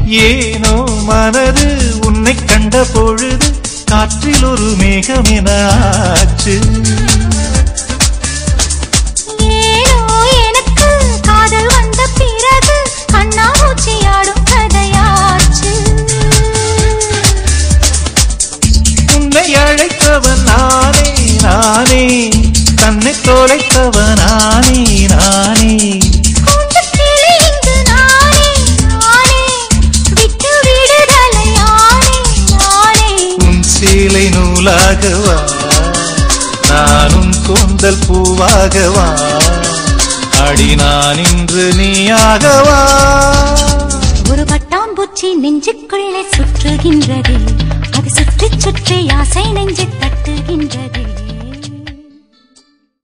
ஏனோ மனது உன்னை கண்ட பொழுது காற்றில் ஒரு மேகம் என ஆச்சு ஏனோ எனக்கு காதல் வந்த பிறகு கண்ணாமூச்சியாடும் கதையாச்சு உன்னை அழைத்தவன் நானே நானே தன்னை தொலைத்தவன் நானே நானே கூண்டுக் கிளி இங்கு நானே, நானே. விட்டு விடுதலை யானே, நானே. உன் சீலை நூலாகவா நானும் கூந்தல் பூவாகவா அடி நான் இன்று நீயாகவா ஒரு பட்டாம்பூச்சி நெஞ்சுக்குள்ளே சுற்றுகின்றது அது சுற்றி சுற்றி ஆசை நெஞ்சு தட்டுகின்றது